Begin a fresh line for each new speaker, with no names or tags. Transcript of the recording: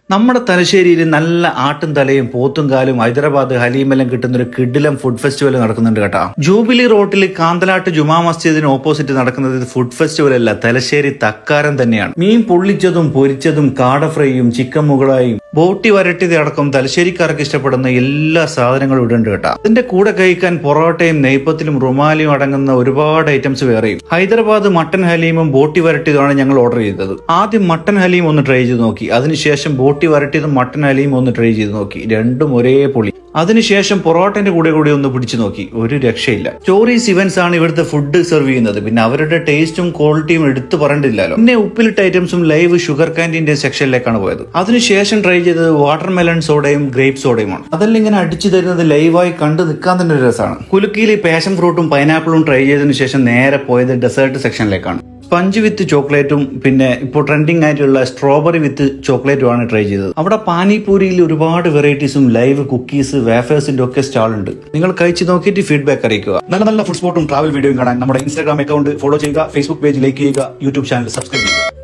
നമ്മുടെ തലശ്ശേരിയിൽ നല്ല ആട്ടും തലയും പോത്തും കാലും ഹൈദരാബാദ് ഹലീമെല്ലാം കിട്ടുന്ന ഒരു കിഡിലം ഫുഡ് ഫെസ്റ്റിവൽ നടക്കുന്നുണ്ട് കേട്ടാ ജൂബിലി റോട്ടിൽ കാന്തലാട്ട് ജുമാ മസ്ജിദിന് ഓപ്പോസിറ്റ് നടക്കുന്നത് ഫുഡ് ഫെസ്റ്റിവൽ അല്ല തലശ്ശേരി തക്കാരം തന്നെയാണ് മീൻ പൊള്ളിച്ചതും പൊരിച്ചതും കാട ഫ്രൈയും ചിക്കൻ മുകളായും ബോട്ടി വരട്ടിയത് അടക്കം തലശ്ശേരിക്കാർക്ക് ഇഷ്ടപ്പെടുന്ന എല്ലാ സാധനങ്ങളും ഇവിടെ ഉണ്ട് കേട്ടാ അതിന്റെ കൂടെ കഴിക്കാൻ പൊറോട്ടയും നെയ്പ്പത്തിലും റുമാലിയും അടങ്ങുന്ന ഒരുപാട് ഐറ്റംസ് വേറെയും ഹൈദരാബാദ് മട്ടൻ ഹലീമും ബോട്ടി വരട്ടിയതുമാണ് ഞങ്ങൾ ഓർഡർ ചെയ്തത് ആദ്യം മട്ടൻ ഹലീം ഒന്ന് ട്രൈ ചെയ്ത് നോക്കി അതിനുശേഷം ബോട്ടി വരട്ടിയതും മട്ടൻ ഹലീം ഒന്ന് ട്രൈ ചെയ്ത് നോക്കി രണ്ടും ഒരേ പൊളി അതിനുശേഷം പൊറോട്ടന്റെ കൂടെ കൂടി ഒന്ന് പിടിച്ചു നോക്കി ഒരു രക്ഷയില്ല സ്റ്റോറീസ് ഇവന്റ്സ് ആണ് ഇവിടുത്തെ ഫുഡ് സെർവ് ചെയ്യുന്നത് പിന്നെ അവരുടെ ടേസ്റ്റും ക്വാളിറ്റിയും എടുത്തു പറഞ്ഞില്ലല്ലോ പിന്നെ ഉപ്പിലിട്ട ഐറ്റംസും ലൈവ് ഷുഗർ കാൻഡിന്റെ സെക്ഷനിലേക്കാണ് പോയത് അതിനുശേഷം ട്രൈ ചെയ്തത് വാട്ടർ മെലൺ സോഡയും ഗ്രേപ്പ് സോഡയുമാണ് അതെല്ലാം ഇങ്ങനെ അടിച്ചു തരുന്നത് ലൈവായി കണ്ടു നിൽക്കാൻ തന്നെ ഒരു രസമാണ് കുലുക്കിയിൽ പാഷൻ ഫ്രൂട്ടും പൈനാപ്പിളും ട്രൈ ചെയ്തതിനു ശേഷം നേരെ പോയത് ഡെസേർട്ട് സെക്ഷനിലേക്കാണ് സ്പഞ്ച് വിത്ത് ചോക്ലേറ്റും പിന്നെ ഇപ്പോൾ ട്രെൻഡിങ് ആയിട്ടുള്ള സ്ട്രോബെറി വിത്ത് ചോക്ലേറ്റും ആണ് ട്രൈ ചെയ്തത് അവിടെ പാനിപൂരിയിൽ ഒരുപാട് വെറൈറ്റീസും ലൈവ് കുക്കീസ് വേഫേഴ്സിന്റെ ഒക്കെ സ്റ്റാൾ ഉണ്ട് നിങ്ങൾ കഴിച്ച് നോക്കിയിട്ട് ഫീഡ്ബാക്ക് അറിയിക്കുക നല്ല നല്ല ഫുഡ് സ്പോട്ടും ട്രാവൽ വീഡിയോയും കാണാൻ നമ്മുടെ ഇൻസ്റ്റാഗ്രാം അക്കൗണ്ട് ഫോളോ ചെയ്യുക ഫേസ്ബുക്ക് പേജ് ലൈക്ക് ചെയ്യുക യൂട്യൂബ് ചാനൽ സബ്സ്ക്രൈബ് ചെയ്യുക